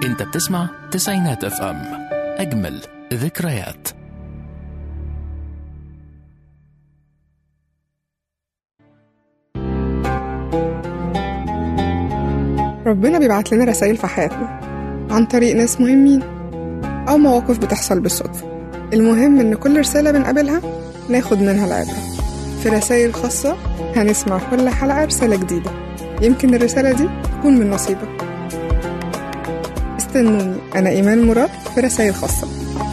انت بتسمع تسعينات اف ام اجمل ذكريات ربنا بيبعت لنا رسائل في حياتنا عن طريق ناس مهمين أو مواقف بتحصل بالصدفة المهم إن كل رسالة بنقابلها ناخد منها العبرة في رسائل خاصة هنسمع كل حلقة رسالة جديدة يمكن الرسالة دي تكون من نصيبك استنوني أنا إيمان مراد في رسائل خاصة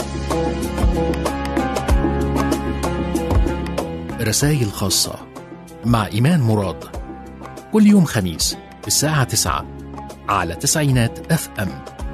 رسائل خاصة مع إيمان مراد كل يوم خميس الساعة 9 على تسعينات اف ام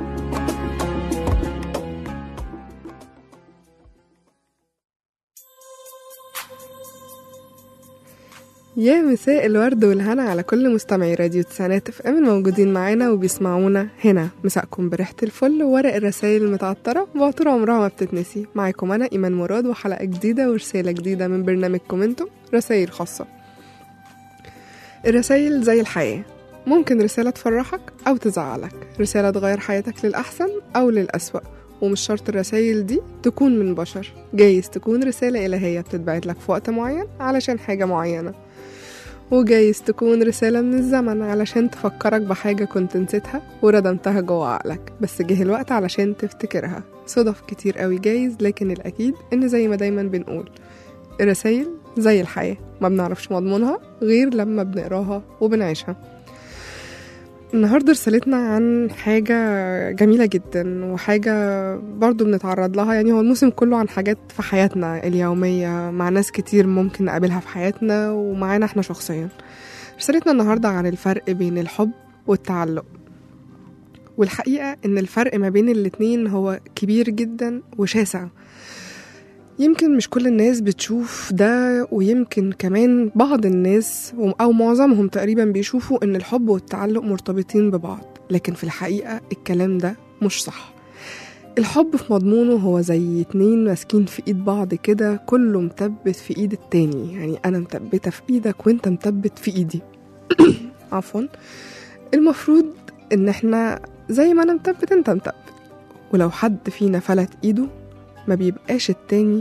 يا مساء الورد والهنا على كل مستمعي راديو تسعينات اف ام الموجودين معانا وبيسمعونا هنا مساءكم بريحة الفل وورق الرسايل المتعطرة بعطور عمرها ما بتتنسي معاكم أنا إيمان مراد وحلقة جديدة ورسالة جديدة من برنامجكم انتم رسايل خاصة الرسايل زي الحياة ممكن رسالة تفرحك أو تزعلك رسالة تغير حياتك للأحسن أو للأسوأ ومش شرط الرسايل دي تكون من بشر جايز تكون رسالة إلهية بتتبعت لك في وقت معين علشان حاجة معينة وجايز تكون رسالة من الزمن علشان تفكرك بحاجة كنت نسيتها وردمتها جوه عقلك بس جه الوقت علشان تفتكرها صدف كتير قوي جايز لكن الأكيد إن زي ما دايما بنقول الرسايل زي الحياة ما بنعرفش مضمونها غير لما بنقراها وبنعيشها النهاردة رسالتنا عن حاجة جميلة جدا وحاجة برضو بنتعرض لها يعني هو الموسم كله عن حاجات في حياتنا اليومية مع ناس كتير ممكن نقابلها في حياتنا ومعانا احنا شخصيا رسالتنا النهاردة عن الفرق بين الحب والتعلق والحقيقة ان الفرق ما بين الاتنين هو كبير جدا وشاسع يمكن مش كل الناس بتشوف ده ويمكن كمان بعض الناس أو معظمهم تقريبا بيشوفوا إن الحب والتعلق مرتبطين ببعض لكن في الحقيقة الكلام ده مش صح الحب في مضمونه هو زي اتنين ماسكين في ايد بعض كده كله مثبت في ايد التاني يعني انا مثبته في ايدك وانت مثبت في ايدي عفوا المفروض ان احنا زي ما انا مثبت انت مثبت ولو حد فينا فلت ايده ما بيبقاش التاني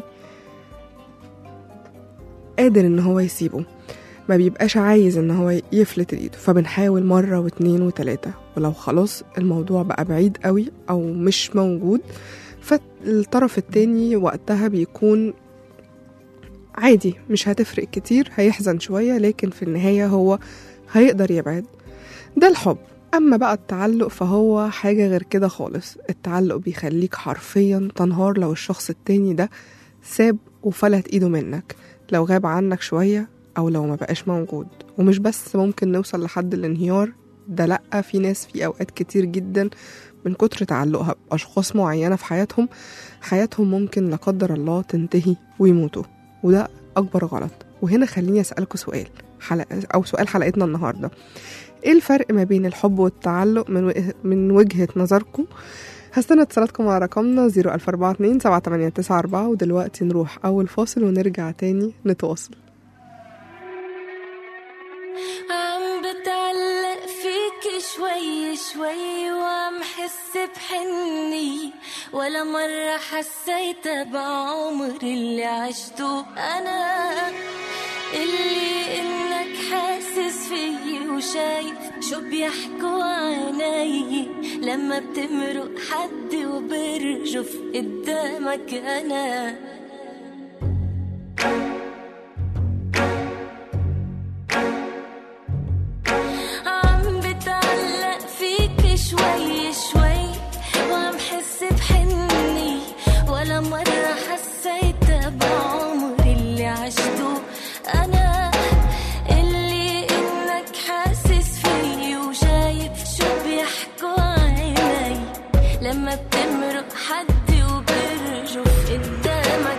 قادر ان هو يسيبه ما بيبقاش عايز ان هو يفلت ايده فبنحاول مرة واتنين وتلاتة ولو خلاص الموضوع بقى بعيد قوي او مش موجود فالطرف التاني وقتها بيكون عادي مش هتفرق كتير هيحزن شوية لكن في النهاية هو هيقدر يبعد ده الحب أما بقى التعلق فهو حاجة غير كده خالص التعلق بيخليك حرفيا تنهار لو الشخص التاني ده ساب وفلت ايده منك لو غاب عنك شوية أو لو ما بقاش موجود ومش بس ممكن نوصل لحد الانهيار ده لأ في ناس في أوقات كتير جدا من كتر تعلقها بأشخاص معينة في حياتهم حياتهم ممكن لا قدر الله تنتهي ويموتوا وده أكبر غلط وهنا خليني أسألكوا سؤال حلقة أو سؤال حلقتنا النهاردة ايه الفرق ما بين الحب والتعلق من وجه- من وجهة نظركم هستنى اتصالاتكم على رقمنا 00427 7894 ودلوقتي نروح أول فاصل ونرجع تاني نتواصل عم بتعلق فيك شوي شوي وعم حس بحني ولا مرة حسيت بعمر اللي عشته أنا اللي إنك حاسس فيي وشايف شو بيحكوا عني لما بتمرق حد وبرجف قدامك أنا عم بتعلق فيك شوي شوي وعم حس بحني ولا مرة حسيت بعمر اللي عشته أنا اللي إنك حاسس فيي وشايف شو بيحكوا عني لما بتمرق حد وبرجف قدامك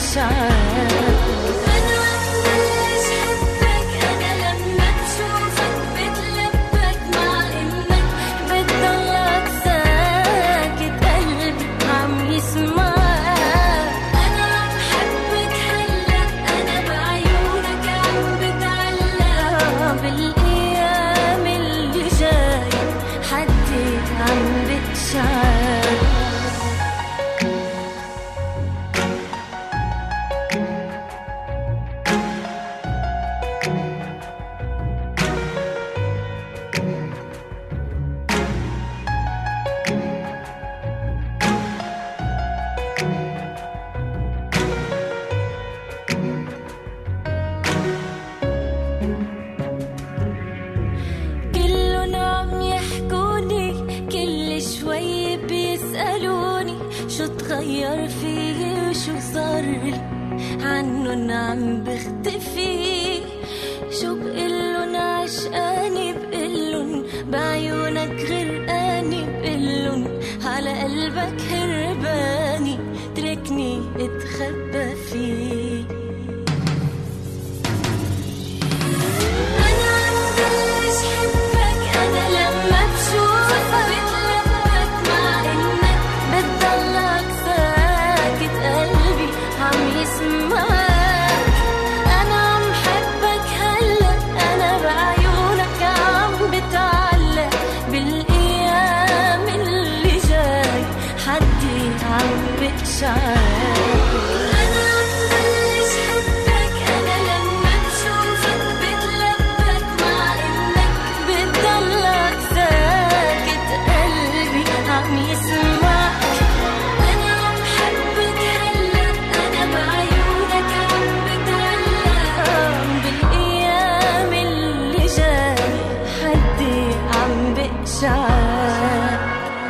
إشعاع أنا مبلش حبك أنا لما بشوفك بتلبك مع إنك بتضلك ساكت قلبي عم يسمعك أنا عم حبك هلا أنا بعيونك عم بتعلق بالأيام اللي جاي حدي عم بتشعر كلهم عم يحكوني كل شوي بيسألوني شو تغير فيي وشو صار لي عنن عم بختفي شو بقلن عشقاني بقلن بعيونك غرقاني بقلن على قلبك هرباني تركني اتخبى فيه أنا عم بلش حبك أنا لما بشوفك بتلبك مع إنك بتضلك ساكت قلبي عم يسمعك أنا عم حبك هلا أنا بعيونك عم بتعلق بالأيام اللي جاي حدي عم بتشعر أنا عم بلش حبك أنا لما بشوفك بتلبك مع إنك بتضلك ساكت قلبي عم يسمعك أنا عم حبك هلا أنا بعيونك عم بتعلق بالأيام اللي جاي حدي عم بتشعر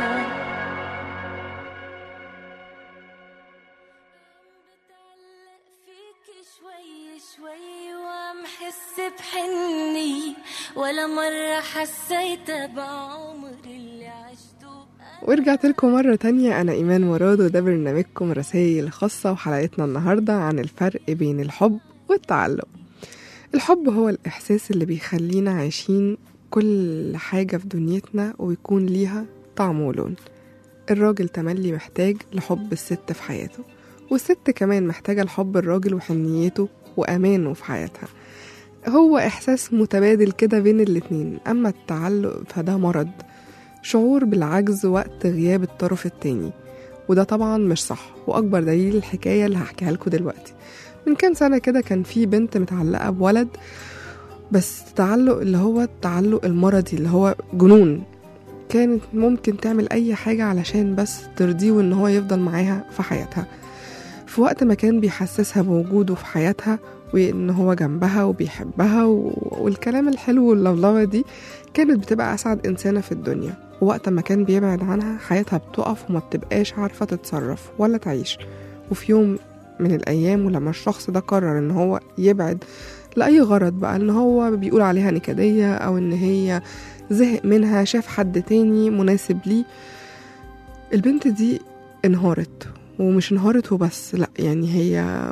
بتعلق فيك شوي شوي وعم حس بحني ولا مرة حسيتها بعمر اللي عشته ورجعت لكم مرة تانية أنا إيمان مراد وده برنامجكم رسائل خاصة وحلقتنا النهاردة عن الفرق بين الحب والتعلق الحب هو الإحساس اللي بيخلينا عايشين كل حاجة في دنيتنا ويكون ليها طعم ولون الراجل تملي محتاج لحب الست في حياته والست كمان محتاجة لحب الراجل وحنيته وأمانه في حياتها هو إحساس متبادل كده بين الاتنين أما التعلق فده مرض شعور بالعجز وقت غياب الطرف التاني وده طبعا مش صح وأكبر دليل الحكاية اللي هحكيها لكم دلوقتي من كام سنة كده كان في بنت متعلقة بولد بس تعلق اللي هو التعلق المرضي اللي هو جنون كانت ممكن تعمل أي حاجة علشان بس ترضيه وإن هو يفضل معاها في حياتها في وقت ما كان بيحسسها بوجوده في حياتها وإن هو جنبها وبيحبها و... والكلام الحلو واللولوة دي كانت بتبقى أسعد إنسانة في الدنيا ووقت ما كان بيبعد عنها حياتها بتقف وما بتبقاش عارفة تتصرف ولا تعيش وفي يوم من الأيام ولما الشخص ده قرر إن هو يبعد لأي غرض بقى إن هو بيقول عليها نكدية أو إن هي زهق منها شاف حد تاني مناسب ليه البنت دي انهارت ومش انهارت وبس لا يعني هي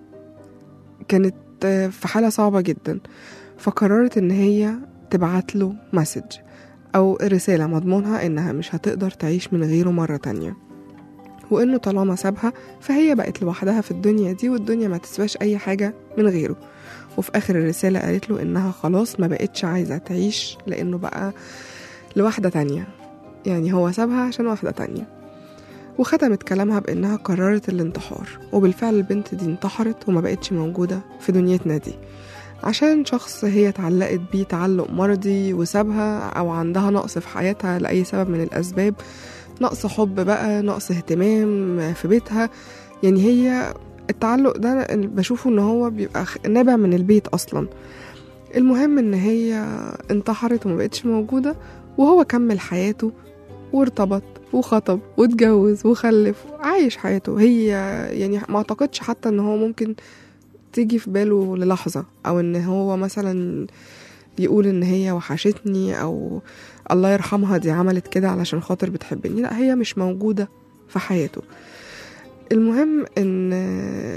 كانت في حالة صعبة جدا فقررت ان هي تبعت له مسج او رسالة مضمونها انها مش هتقدر تعيش من غيره مرة تانية وانه طالما سابها فهي بقت لوحدها في الدنيا دي والدنيا ما تسواش اي حاجة من غيره وفي اخر الرسالة قالت له انها خلاص ما بقتش عايزة تعيش لانه بقى لواحدة تانية يعني هو سابها عشان واحدة تانية وختمت كلامها بإنها قررت الانتحار وبالفعل البنت دي انتحرت وما بقتش موجودة في دنيتنا دي عشان شخص هي اتعلقت بيه تعلق مرضي وسابها أو عندها نقص في حياتها لأي سبب من الأسباب نقص حب بقى نقص اهتمام في بيتها يعني هي التعلق ده أنا بشوفه ان هو بيبقى خ- نابع من البيت اصلا المهم ان هي انتحرت وما بقتش موجودة وهو كمل حياته وارتبط وخطب واتجوز وخلف عايش حياته هي يعني ما اعتقدش حتى ان هو ممكن تيجي في باله للحظة او ان هو مثلا يقول ان هي وحشتني او الله يرحمها دي عملت كده علشان خاطر بتحبني لا هي مش موجودة في حياته المهم ان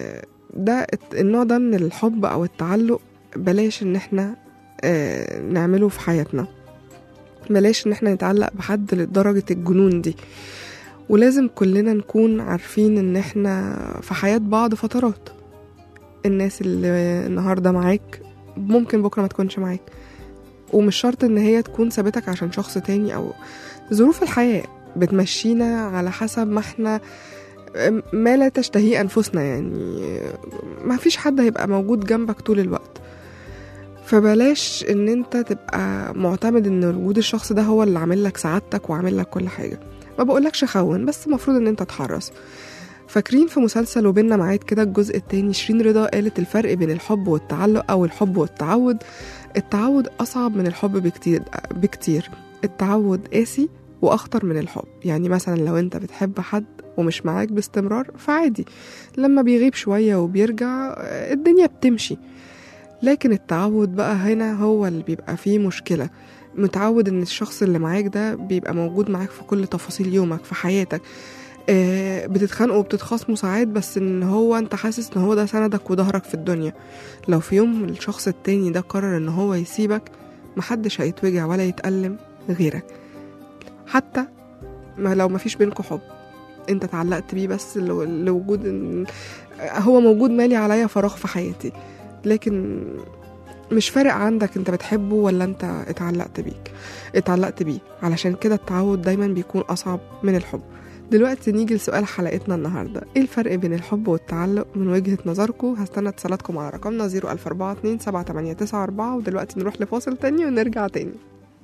ده الت- النوع ده من الحب او التعلق بلاش ان احنا آه، نعمله في حياتنا بلاش ان احنا نتعلق بحد لدرجة الجنون دي ولازم كلنا نكون عارفين ان احنا في حياة بعض فترات الناس اللي النهاردة معاك ممكن بكرة ما تكونش معاك ومش شرط ان هي تكون سابتك عشان شخص تاني او ظروف الحياة بتمشينا على حسب ما احنا ما لا تشتهيه انفسنا يعني ما فيش حد هيبقى موجود جنبك طول الوقت فبلاش ان انت تبقى معتمد ان وجود الشخص ده هو اللي عامل لك سعادتك وعامل لك كل حاجه ما بقولكش خون بس المفروض ان انت تحرص فاكرين في مسلسل وبيننا معاد كده الجزء التاني شيرين رضا قالت الفرق بين الحب والتعلق او الحب والتعود التعود اصعب من الحب بكتير بكتير التعود قاسي واخطر من الحب يعني مثلا لو انت بتحب حد ومش معاك باستمرار فعادي لما بيغيب شويه وبيرجع آه، الدنيا بتمشي لكن التعود بقى هنا هو اللي بيبقى فيه مشكله متعود ان الشخص اللي معاك ده بيبقى موجود معاك في كل تفاصيل يومك في حياتك آه، بتتخانقوا وبتتخاصموا ساعات بس ان هو انت حاسس ان هو ده سندك وظهرك في الدنيا لو في يوم الشخص التاني ده قرر ان هو يسيبك محدش هيتوجع ولا يتألم غيرك حتى ما لو مفيش بينكوا حب انت اتعلقت بيه بس لو- لوجود إن هو موجود مالي عليا فراغ في حياتي لكن مش فارق عندك انت بتحبه ولا انت اتعلقت بيك اتعلقت بيه علشان كده التعود دايما بيكون اصعب من الحب دلوقتي نيجي لسؤال حلقتنا النهاردة ايه الفرق بين الحب والتعلق من وجهة نظركم هستنى اتصالاتكم على رقمنا 00427 7894 ودلوقتي نروح لفاصل تاني ونرجع تاني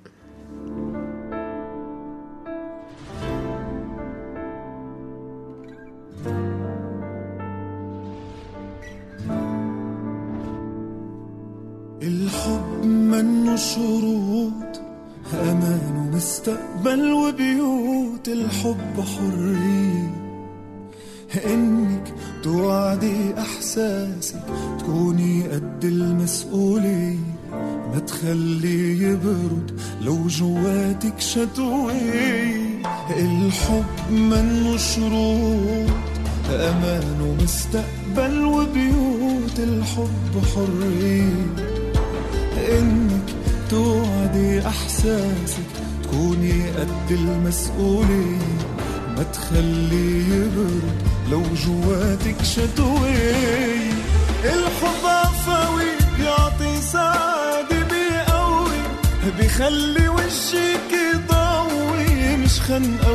الحب منه شروط أمان ومستقبل وبيوت الحب حرية إنك توعدي إحساسك تكوني قد المسؤولية ما تخلي يبرد لو جواتك شتوية الحب منه شروط أمان ومستقبل وبيوت الحب حرية انك توعدي احساسك تكوني قد المسؤولية ما تخلي يبرد لو جواتك شتوي الحب عفوي بيعطي سعادة بيقوي بيخلي وشك يضوي مش خنقة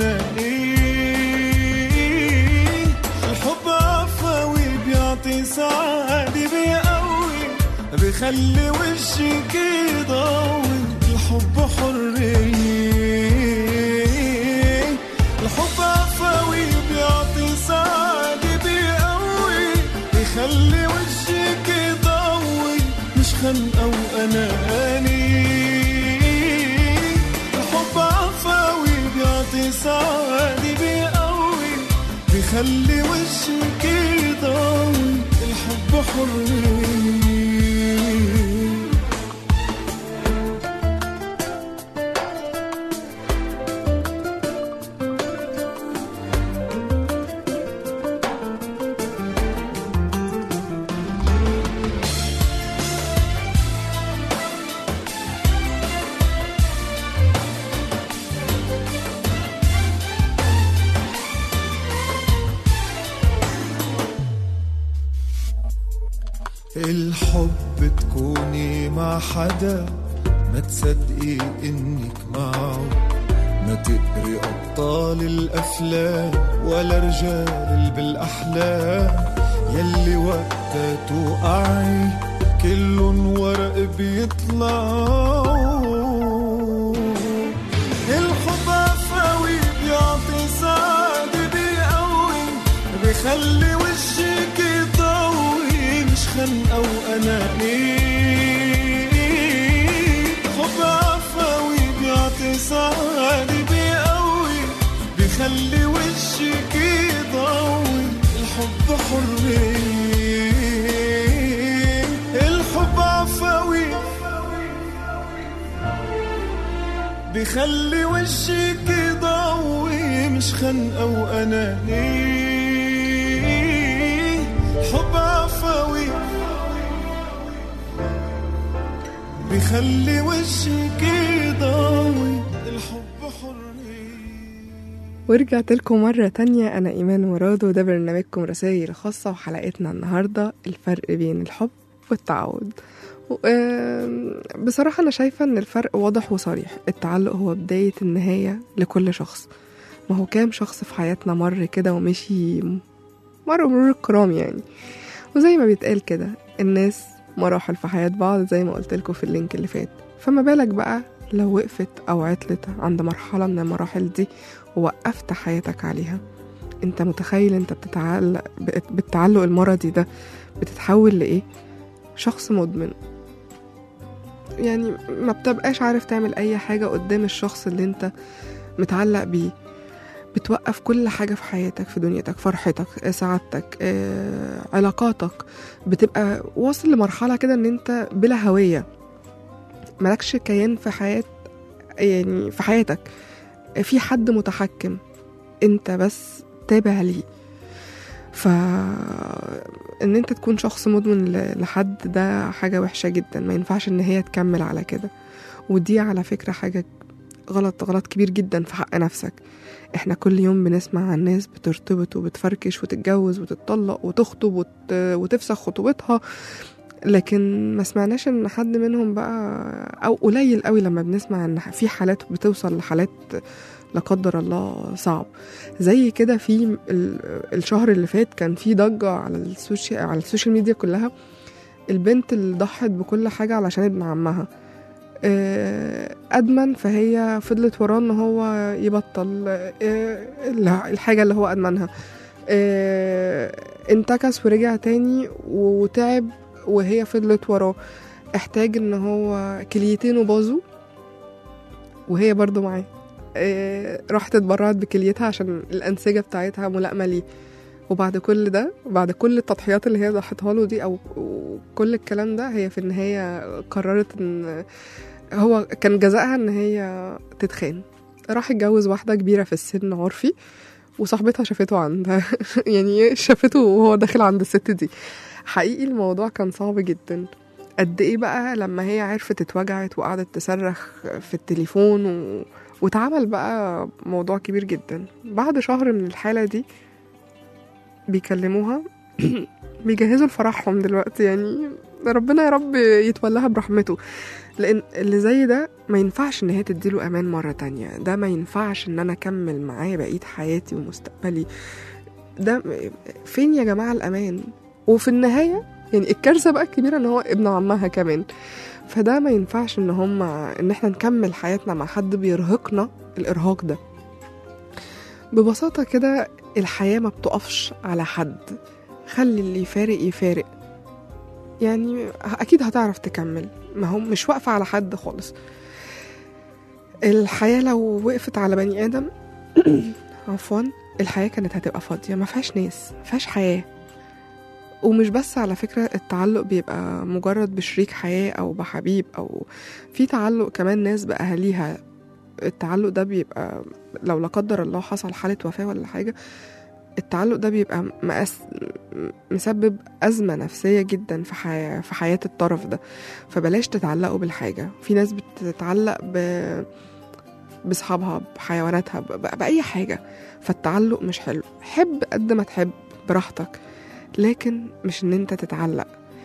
وأنانية الحب عفوي بيعطي سعادة بيقوي بيخلي وشك يضوي الحب حرية الحب عفوي بيعطي سعادة بيقوي بيخلي وشك يضوي مش خنقة وأناني الحب عفوي بيعطي سعادة بيقوي بيخلي وشك يضوي الحب حرية الحب تكوني مع حدا ما تصدقي انك معه ما تقري ابطال الافلام ولا رجال اللي بالاحلام يلي وقتها توقعي كلن ورق بيطلعوا الحب عفوي بيعطي سعادة بيقوي بيخلي وشك يضوي مش خنقة وأنانية حب عفوي بيعطي سعادة بيقوي بيخلي وشك يضوي الحب حرية الحب عفوي بيخلي وشك يضوي مش خنقة وأنانية الحب عفوي بيخلي وشك يضوي الحب حرية ورجعت لكم مرة تانية أنا إيمان مراد وده برنامجكم رسائل خاصة وحلقتنا النهاردة الفرق بين الحب والتعود و- آم، بصراحة أنا شايفة إن الفرق واضح وصريح التعلق هو بداية النهاية لكل شخص ما هو كام شخص في حياتنا مر كده ومشي مر مرور الكرام يعني وزي ما بيتقال كده الناس مراحل في حياة بعض زي ما قلت لكم في اللينك اللي فات فما بالك بقى لو وقفت أو عطلت عند مرحلة من المراحل دي ووقفت حياتك عليها انت متخيل انت بتتعلق بت- بالتعلق المرضي ده بتتحول لإيه شخص مدمن يعني ما بتبقاش عارف تعمل أي حاجة قدام الشخص اللي انت متعلق بيه بتوقف كل حاجة في حياتك في دنيتك فرحتك سعادتك آه، علاقاتك بتبقى واصل لمرحلة كده ان انت بلا هوية ملكش كيان في حياة يعني في حياتك في حد متحكم انت بس تابع ليه ف ان انت تكون شخص مدمن ل- لحد ده حاجة وحشة جدا ما ينفعش ان هي تكمل على كده ودي على فكرة حاجة غلط غلط كبير جدا في حق نفسك احنا كل يوم بنسمع عن ناس بترتبط وبتفركش وتتجوز وتتطلق وتخطب وت... وتفسخ خطوبتها لكن ما سمعناش ان حد منهم بقى او قليل قوي لما بنسمع ان في حالات بتوصل لحالات لا قدر الله صعب زي كده في ال- الشهر اللي فات كان في ضجة على السوشيال على السوشيال ميديا كلها البنت اللي ضحت بكل حاجة علشان ابن عمها آه، أدمن فهي فضلت وراه إن هو يبطل آه، الحاجة اللي هو أدمنها آه، انتكس ورجع تاني وتعب وهي فضلت وراه احتاج ان هو كليتين باظوا وهي برضو معاه آه، راحت اتبرعت بكليتها عشان الأنسجة بتاعتها ملائمة ليه وبعد كل ده وبعد كل التضحيات اللي هي ضحتها له دي او كل الكلام ده هي في النهاية قررت ان هو كان جزائها ان هي تتخان راح اتجوز واحدة كبيرة في السن عرفي وصاحبتها شافته عندها يعني شافته وهو داخل عند الست دي حقيقي الموضوع كان صعب جدا قد ايه بقى لما هي عرفت اتوجعت وقعدت تصرخ في التليفون و... واتعمل بقى موضوع كبير جدا بعد شهر من الحالة دي بيكلموها بيجهزوا لفرحهم دلوقتي يعني ربنا يا رب يتولاها برحمته لان اللي زي ده ما ينفعش ان هي تديله امان مره تانية ده ما ينفعش ان انا اكمل معاه بقيه حياتي ومستقبلي ده فين يا جماعه الامان وفي النهايه يعني الكارثه بقى الكبيره ان هو ابن عمها كمان فده ما ينفعش ان هم ان احنا نكمل حياتنا مع حد بيرهقنا الارهاق ده ببساطه كده الحياه ما بتقفش على حد خلي اللي يفارق يفارق يعني اكيد هتعرف تكمل ما هو مش واقفه على حد خالص الحياه لو وقفت على بني ادم عفوا الحياه كانت هتبقى فاضيه ما فيهاش ناس ما فيهاش حياه ومش بس على فكرة التعلق بيبقى مجرد بشريك حياة أو بحبيب أو في تعلق كمان ناس بأهاليها التعلق ده بيبقى لو لا قدر الله حصل حالة وفاة ولا حاجة التعلق ده بيبقى مأس مسبب أزمة نفسية جدا في, حياة في حياة الطرف ده فبلاش تتعلقوا بالحاجة في ناس بتتعلق ب بصحابها بحيواناتها ب... بأي حاجة فالتعلق مش حلو حب قد ما تحب براحتك لكن مش ان انت تتعلق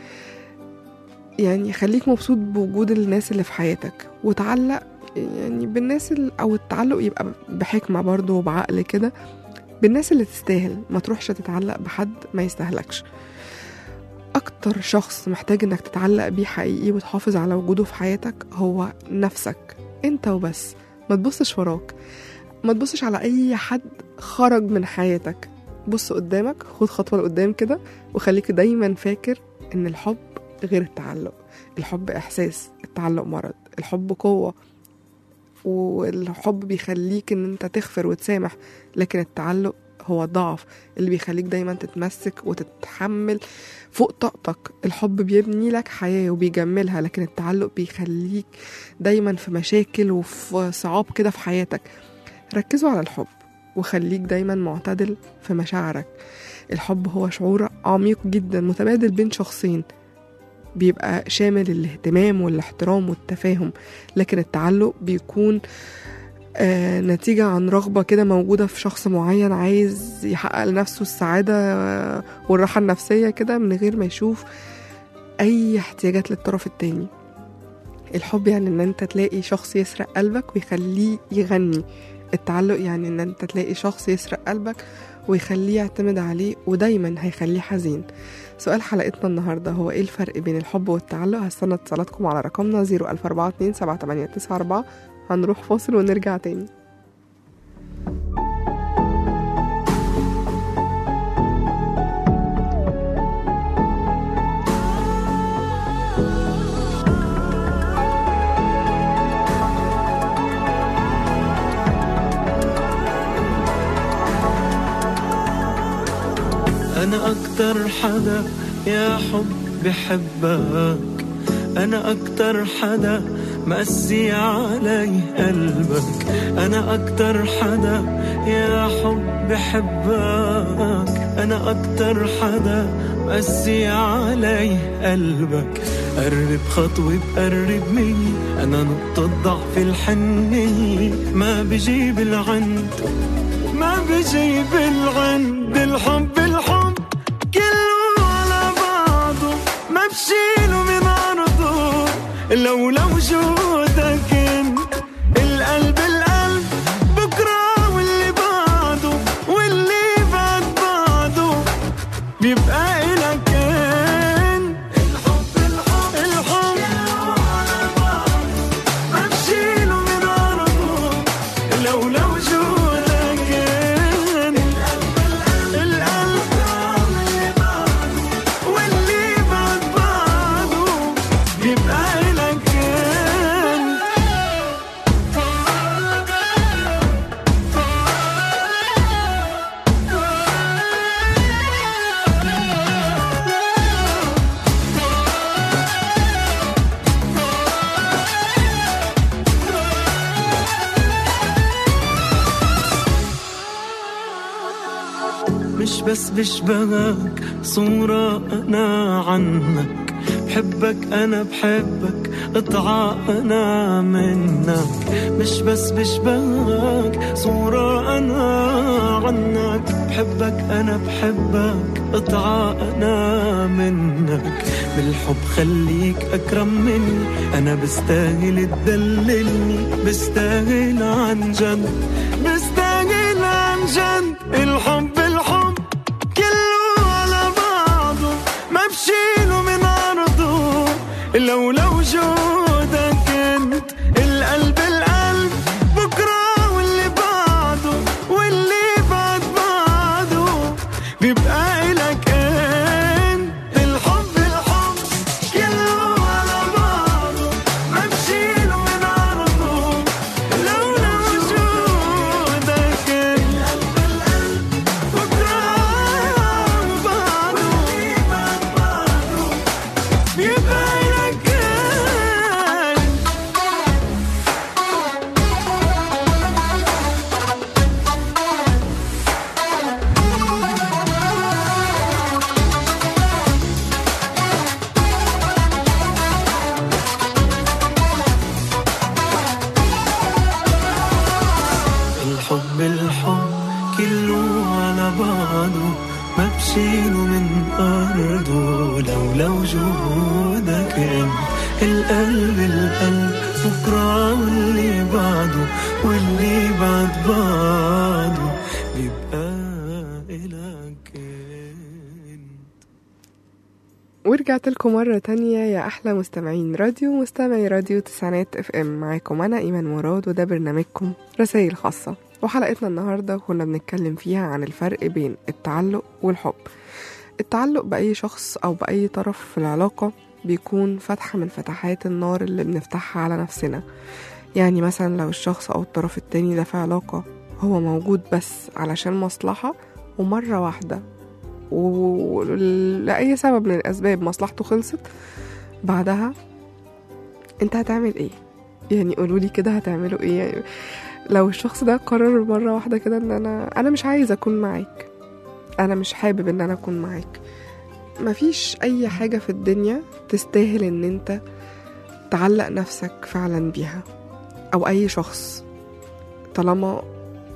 يعني خليك مبسوط بوجود الناس اللي في حياتك وتعلق يعني بالناس ال... او التعلق يبقى بحكمة برضه وبعقل كده بالناس اللي تستاهل ما تروحش تتعلق بحد ما يستاهلكش اكتر شخص محتاج انك تتعلق بيه حقيقي وتحافظ على وجوده في حياتك هو نفسك انت وبس ما تبصش وراك ما تبصش على اي حد خرج من حياتك بص قدامك خد خطوة لقدام كده وخليك دايما فاكر ان الحب غير التعلق الحب احساس التعلق مرض الحب قوة والحب بيخليك ان انت تغفر وتسامح لكن التعلق هو ضعف اللي بيخليك دايما تتمسك وتتحمل فوق طاقتك الحب بيبني لك حياة وبيجملها لكن التعلق بيخليك دايما في مشاكل وفي صعاب كده في حياتك ركزوا على الحب وخليك دايما معتدل في مشاعرك الحب هو شعور عميق جدا متبادل بين شخصين بيبقى شامل الاهتمام والاحترام والتفاهم لكن التعلق بيكون آه نتيجة عن رغبة كده موجودة في شخص معين عايز يحقق لنفسه السعادة آه، والراحة النفسية كده من غير ما يشوف أي احتياجات للطرف التاني الحب يعني ان انت تلاقي شخص يسرق قلبك ويخليه يغني التعلق يعني ان انت تلاقي شخص يسرق قلبك ويخليه يعتمد عليه ودايما هيخليه حزين سؤال حلقتنا النهاردة هو ايه الفرق بين الحب والتعلق هستنى اتصالاتكم على رقمنا 004278994 هنروح فاصل ونرجع تاني أنا أكتر حدا يا حب بحبك أنا أكتر حدا مأسي علي قلبك أنا أكتر حدا يا حب بحبك أنا أكتر حدا مأسي علي قلبك قرب خطوة بقرب مني أنا نقطة ضعف الحنية ما بجيب العند ما بجيب العند الحب الحب كله على بعضه ما بشيله من عرضه لولا وجودك انت القلب القلب بكره واللي بعده واللي بعد بعده بيبقى إلك انت الحب الحب الحب على بعضه ما بشيله من عرضه لولا وجودك انت القلب واللي بعد بعده بيبقى إلك انت مش بس بشبهك صورة أنا عنك بحبك أنا بحبك قطعة أنا منك مش بس بشبهك صورة أنا عنك بحبك أنا بحبك قطعة أنا منك بالحب خليك أكرم مني أنا بستاهل تدللني بستاهل عن جد بستاهل عن جد الحب الحب كله على بعضه ما بشيله من عرضه لولا وجودك انت القلب القلب بكره واللي بعده واللي بعد بعده بيبقى إلك انت الحب الحب كله على بعضه ما بشيله من عرضه لولا وجودك انت بكره بعده بيبقى إلك انت الحب الحب كله على بعضه ما بشيله من أرضه لولا وجودك انت القلب القلب بكرة واللي بعده واللي بعد بعده بيبقى إلك انت ورجعت لكم مرة تانية يا أحلى مستمعين راديو مستمعي راديو تسعينات اف ام معاكم أنا إيمان مراد وده برنامجكم رسائل خاصة وحلقتنا النهاردة كنا بنتكلم فيها عن الفرق بين التعلق والحب التعلق بأي شخص أو بأي طرف في العلاقة بيكون فتحة من فتحات النار اللي بنفتحها على نفسنا يعني مثلا لو الشخص أو الطرف التاني ده في علاقة هو موجود بس علشان مصلحة ومرة واحدة ولأي سبب من الأسباب مصلحته خلصت بعدها انت هتعمل ايه يعني قولوا لي كده هتعملوا ايه يعني لو الشخص ده قرر مرة واحدة كده ان انا انا مش عايز اكون معاك انا مش حابب ان انا اكون معاك مفيش اي حاجة في الدنيا تستاهل ان انت تعلق نفسك فعلا بيها او اي شخص طالما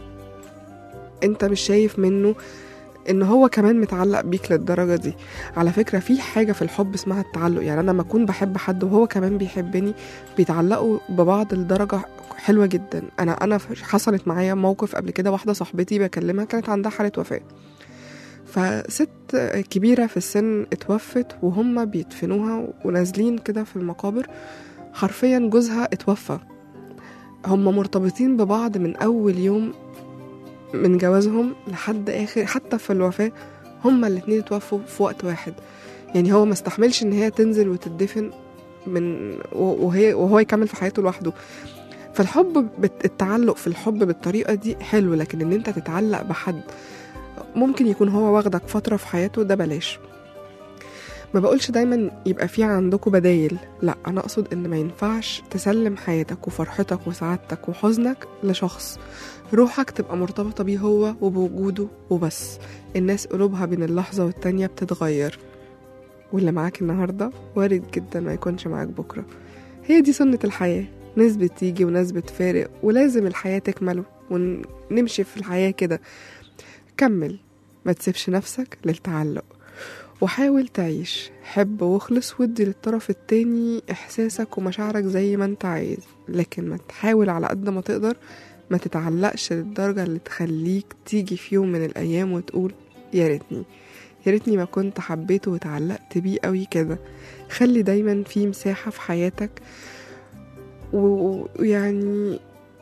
انت مش شايف منه ان هو كمان متعلق بيك للدرجة دي على فكرة في حاجة في الحب اسمها التعلق يعني انا لما اكون بحب حد وهو كمان بيحبني بيتعلقوا ببعض لدرجة حلوة جدا انا انا حصلت معايا موقف قبل كده واحدة صاحبتي بكلمها كانت عندها حالة وفاة فست كبيرة في السن اتوفت وهم بيدفنوها ونازلين كده في المقابر حرفيا جوزها اتوفى هم مرتبطين ببعض من أول يوم من جوازهم لحد آخر حتى في الوفاة هما الاتنين اتوفوا في وقت واحد يعني هو ما استحملش ان هي تنزل وتدفن من وهي وهو يكمل في حياته لوحده فالحب بت- التعلق في الحب بالطريقة دي حلو لكن ان انت تتعلق بحد ممكن يكون هو واخدك فترة في حياته ده بلاش ما بقولش دايما يبقى في عندكم بدايل لا انا اقصد ان ما ينفعش تسلم حياتك وفرحتك وسعادتك وحزنك لشخص روحك تبقى مرتبطة بيه هو وبوجوده وبس الناس قلوبها بين اللحظة والتانية بتتغير واللي معاك النهاردة وارد جدا ما يكونش معاك بكرة هي دي سنة الحياة ناس بتيجي وناس بتفارق ولازم الحياة تكمل ونمشي في الحياة كده كمل ما تسيبش نفسك للتعلق وحاول تعيش حب واخلص ودي للطرف التاني إحساسك ومشاعرك زي ما انت عايز لكن ما تحاول على قد ما تقدر ما تتعلقش للدرجة اللي تخليك تيجي في يوم من الأيام وتقول يا ريتني يا ريتني ما كنت حبيته وتعلقت بيه قوي كده خلي دايما في مساحة في حياتك و- ويعني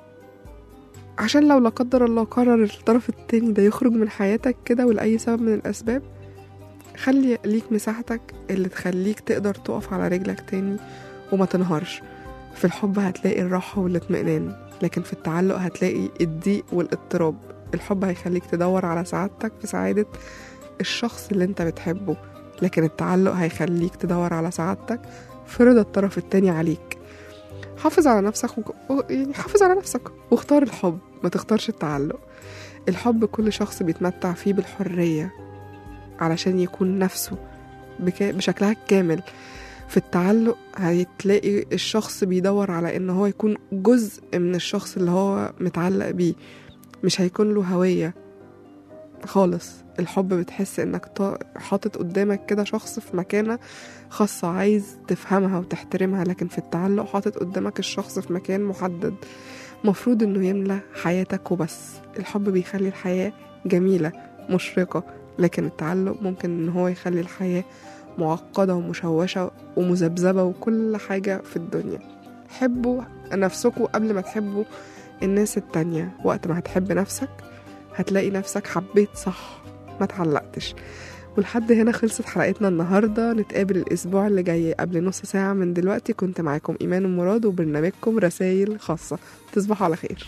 عشان لو لا قدر الله قرر الطرف التاني ده يخرج من حياتك كده ولأي سبب من الأسباب خلي ليك مساحتك اللي تخليك تقدر تقف على رجلك تاني وما تنهارش في الحب هتلاقي الراحة والاطمئنان لكن في التعلق هتلاقي الضيق والاضطراب الحب هيخليك تدور على سعادتك في سعادة الشخص اللي انت بتحبه لكن التعلق هيخليك تدور على سعادتك في رضا الطرف التاني عليك حافظ على نفسك و... و- يعني حافظ على نفسك واختار الحب ما تختارش التعلق الحب كل شخص بيتمتع فيه بالحرية علشان يكون نفسه بك... بشكلها الكامل في التعلق هتلاقي الشخص بيدور على ان هو يكون جزء من الشخص اللي هو متعلق بيه مش هيكون له هوية خالص الحب بتحس انك طا- حاطط قدامك كده شخص في مكانة خاصة عايز تفهمها وتحترمها لكن في التعلق حاطط قدامك الشخص في مكان محدد مفروض انه يملى حياتك وبس الحب بيخلي الحياة جميلة مشرقة لكن التعلق ممكن ان هو يخلي الحياة معقدة ومشوشة ومذبذبة وكل حاجة في الدنيا حبوا نفسكوا قبل ما تحبوا الناس التانية وقت ما هتحب نفسك هتلاقي نفسك حبيت صح ما تعلقتش ولحد هنا خلصت حلقتنا النهاردة نتقابل الأسبوع اللي جاي قبل نص ساعة من دلوقتي كنت معاكم إيمان مراد وبرنامجكم رسائل خاصة تصبحوا على خير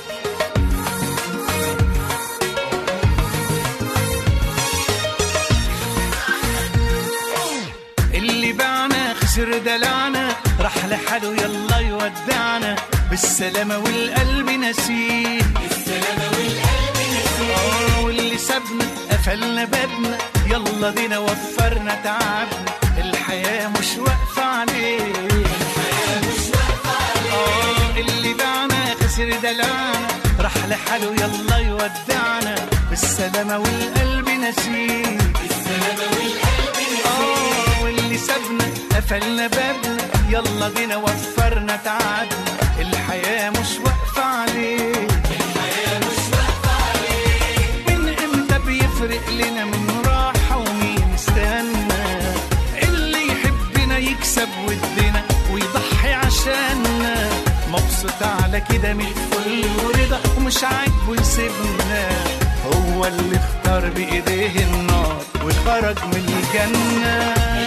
اللي باعنا خسر دلعنا راح لحاله يلا يودعنا بالسلامة والقلب نسيه بالسلامة والقلب نسيه واللي سابنا قفلنا بابنا يلا بينا وفرنا تعبنا الحياة مش واقفة عليه الحياة مش واقفة عليه اللي باعنا خسر دلعنا راح لحاله يلا يودعنا بالسلامة والقلب نسيه آه، واللي سابنا قفلنا بابنا يلا بينا وفرنا تعبنا الحياة مش واقفة عليه الحياة مش واقفة عليه من امتى بيفرق لنا من راحة ومين استنى اللي يحبنا يكسب ودنا ويضحي عشاننا مبسوط على كده من الفل ورضا ومش عاجبه يسيبنا هو اللي اختار بإيديه النار وخرج من الجنة